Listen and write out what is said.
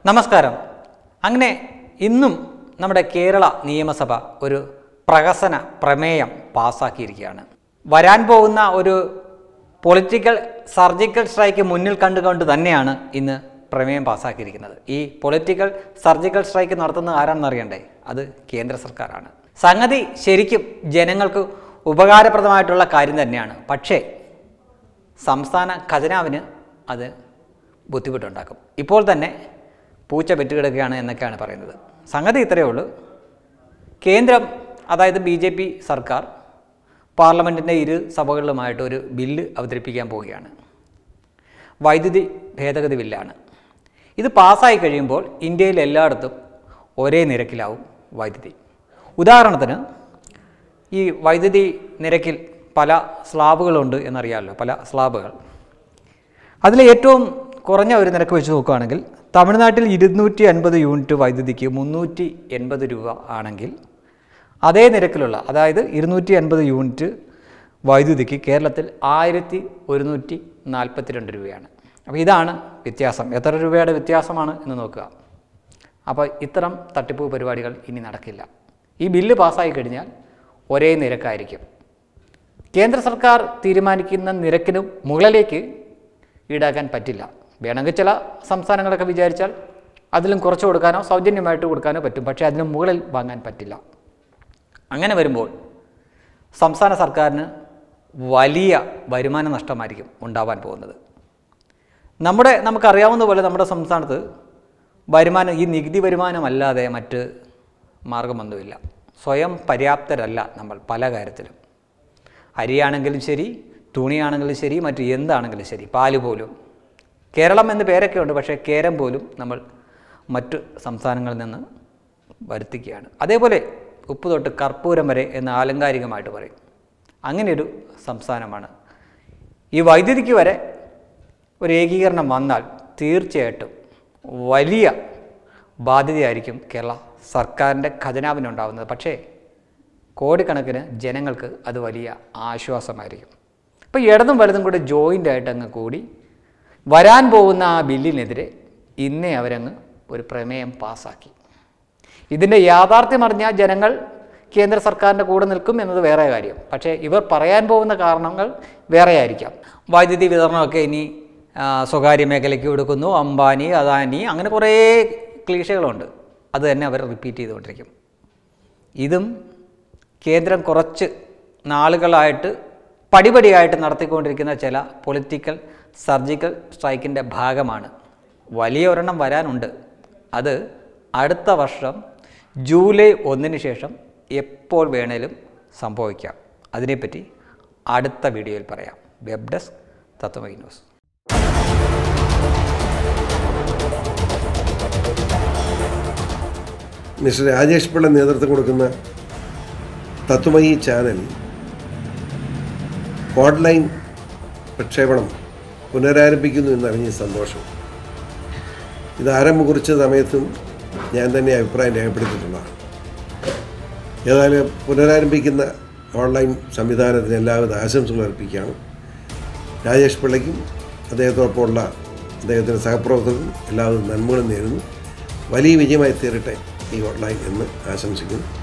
നമസ്കാരം അങ്ങനെ ഇന്നും നമ്മുടെ കേരള നിയമസഭ ഒരു പ്രഹസന പ്രമേയം പാസ്സാക്കിയിരിക്കുകയാണ് വരാൻ പോകുന്ന ഒരു പൊളിറ്റിക്കൽ സർജിക്കൽ സ്ട്രൈക്ക് മുന്നിൽ കണ്ടുകൊണ്ട് തന്നെയാണ് ഇന്ന് പ്രമേയം പാസ്സാക്കിയിരിക്കുന്നത് ഈ പൊളിറ്റിക്കൽ സർജിക്കൽ സ്ട്രൈക്ക് നടത്തുന്നത് ആരാണെന്ന് അറിയണ്ടേ അത് കേന്ദ്ര സർക്കാരാണ് സംഗതി ശരിക്കും ജനങ്ങൾക്ക് ഉപകാരപ്രദമായിട്ടുള്ള കാര്യം തന്നെയാണ് പക്ഷേ സംസ്ഥാന ഖജനാവിന് അത് ബുദ്ധിമുട്ടുണ്ടാക്കും ഇപ്പോൾ തന്നെ പൂച്ച പെറ്റുകിടക്കുകയാണ് എന്നൊക്കെയാണ് പറയുന്നത് സംഗതി ഇത്രയേ ഉള്ളൂ കേന്ദ്രം അതായത് ബി ജെ പി സർക്കാർ പാർലമെൻറ്റിൻ്റെ ഇരു സഭകളിലുമായിട്ട് ഒരു ബില്ല് അവതരിപ്പിക്കാൻ പോവുകയാണ് വൈദ്യുതി ഭേദഗതി ബില്ലാണ് ഇത് പാസ്സായി കഴിയുമ്പോൾ ഇന്ത്യയിൽ എല്ലായിടത്തും ഒരേ നിരക്കിലാവും വൈദ്യുതി ഉദാഹരണത്തിന് ഈ വൈദ്യുതി നിരക്കിൽ പല സ്ലാബുകളുണ്ട് എന്നറിയാമല്ലോ പല സ്ലാബുകൾ അതിൽ ഏറ്റവും കുറഞ്ഞ ഒരു നിരക്ക് വെച്ച് നോക്കുകയാണെങ്കിൽ തമിഴ്നാട്ടിൽ ഇരുന്നൂറ്റി അൻപത് യൂണിറ്റ് വൈദ്യുതിക്ക് മുന്നൂറ്റി എൺപത് രൂപ ആണെങ്കിൽ അതേ നിരക്കിലുള്ള അതായത് ഇരുന്നൂറ്റി അൻപത് യൂണിറ്റ് വൈദ്യുതിക്ക് കേരളത്തിൽ ആയിരത്തി ഒരുന്നൂറ്റി നാൽപ്പത്തിരണ്ട് രൂപയാണ് അപ്പോൾ ഇതാണ് വ്യത്യാസം എത്ര രൂപയുടെ വ്യത്യാസമാണ് എന്ന് നോക്കുക അപ്പോൾ ഇത്തരം തട്ടിപ്പ് പരിപാടികൾ ഇനി നടക്കില്ല ഈ ബില്ല് പാസ്സായി കഴിഞ്ഞാൽ ഒരേ നിരക്കായിരിക്കും കേന്ദ്ര സർക്കാർ തീരുമാനിക്കുന്ന നിരക്കിന് മുകളിലേക്ക് ഈടാക്കാൻ പറ്റില്ല വേണമെങ്കിൽ ചില സംസ്ഥാനങ്ങളൊക്കെ വിചാരിച്ചാൽ അതിലും കുറച്ച് കൊടുക്കാനോ സൗജന്യമായിട്ട് കൊടുക്കാനോ പറ്റും പക്ഷേ അതിന് മുകളിൽ വാങ്ങാൻ പറ്റില്ല അങ്ങനെ വരുമ്പോൾ സംസ്ഥാന സർക്കാരിന് വലിയ വരുമാന നഷ്ടമായിരിക്കും ഉണ്ടാവാൻ പോകുന്നത് നമ്മുടെ നമുക്കറിയാവുന്ന പോലെ നമ്മുടെ സംസ്ഥാനത്ത് വരുമാനം ഈ നികുതി വരുമാനമല്ലാതെ മറ്റ് മാർഗമൊന്നുമില്ല സ്വയം പര്യാപ്തരല്ല നമ്മൾ പല കാര്യത്തിലും അരിയാണെങ്കിലും ശരി തുണിയാണെങ്കിലും ശരി മറ്റ് എന്താണെങ്കിലും ശരി പാല് പോലും കേരളം എന്ന് പേരൊക്കെ ഉണ്ട് പക്ഷേ കേരം പോലും നമ്മൾ മറ്റ് സംസ്ഥാനങ്ങളിൽ നിന്ന് വരുത്തിക്കുകയാണ് അതേപോലെ ഉപ്പ് തൊട്ട് കർപ്പൂരം വരെ എന്ന് ആലങ്കാരികമായിട്ട് പറയും അങ്ങനെയൊരു സംസ്ഥാനമാണ് ഈ വൈദ്യുതിക്ക് വരെ ഒരു ഏകീകരണം വന്നാൽ തീർച്ചയായിട്ടും വലിയ ബാധ്യതയായിരിക്കും കേരള സർക്കാരിൻ്റെ ഖജനാവിനുണ്ടാവുന്നത് പക്ഷേ കോടിക്കണക്കിന് ജനങ്ങൾക്ക് അത് വലിയ ആശ്വാസമായിരിക്കും അപ്പോൾ ഇടതും വലതും കൂടെ ജോയിൻ്റ് ആയിട്ട് അങ്ങ് കൂടി വരാൻ പോകുന്ന ആ ബില്ലിനെതിരെ ഇന്നേ അവരങ്ങ് ഒരു പ്രമേയം പാസ്സാക്കി ഇതിൻ്റെ യാഥാർത്ഥ്യം അറിഞ്ഞാൽ ജനങ്ങൾ കേന്ദ്ര സർക്കാരിൻ്റെ കൂടെ നിൽക്കും എന്നത് വേറെ കാര്യം പക്ഷേ ഇവർ പറയാൻ പോകുന്ന കാരണങ്ങൾ വേറെ ആയിരിക്കാം വൈദ്യുതി വിതരണമൊക്കെ ഇനി ആ, സ്വകാര്യ മേഖലയ്ക്ക് കൊടുക്കുന്നു അംബാനി അദാനി അങ്ങനെ കുറേ ക്ലീഷകളുണ്ട് അത് തന്നെ അവർ റിപ്പീറ്റ് ചെയ്തുകൊണ്ടിരിക്കും ഇതും കേന്ദ്രം കുറച്ച് നാളുകളായിട്ട് പടിപടിയായിട്ട് നടത്തിക്കൊണ്ടിരിക്കുന്ന ചില പൊളിറ്റിക്കൽ സർജിക്കൽ സ്ട്രൈക്കിൻ്റെ ഭാഗമാണ് വലിയ ഒരെണ്ണം വരാനുണ്ട് അത് അടുത്ത വർഷം ജൂലൈ ഒന്നിന് ശേഷം എപ്പോൾ വേണേലും സംഭവിക്കാം അതിനെപ്പറ്റി അടുത്ത വീഡിയോയിൽ പറയാം web desk Tatwamayi news mister Rajesh Pillai നേതൃത്വം കൊടുക്കുന്ന തത്വമയി ചാനൽ ഓൺലൈൻ പ്രക്ഷേപണം പുനരാരംഭിക്കുന്നു എന്നറിഞ്ഞ സന്തോഷം ഇത് ആരംഭം കുറിച്ച സമയത്തും ഞാൻ തന്നെ അഭിപ്രായം രേഖപ്പെടുത്തിയിട്ടുള്ളതാണ് ഏതായാലും പുനരാരംഭിക്കുന്ന ഓൺലൈൻ സംവിധാനത്തിന് എല്ലാവിധ ആശംസകൾ അർപ്പിക്കുകയാണ് രാജേഷ് പിള്ളയ്ക്കും അദ്ദേഹത്തോടൊപ്പമുള്ള അദ്ദേഹത്തിൻ്റെ സഹപ്രവർത്തകർക്കും എല്ലാവിധ നന്മകളും നേരുന്നു വലിയ വിജയമായി തീരട്ടെ ഈ ഓൺലൈൻ എന്ന് ആശംസിക്കുന്നു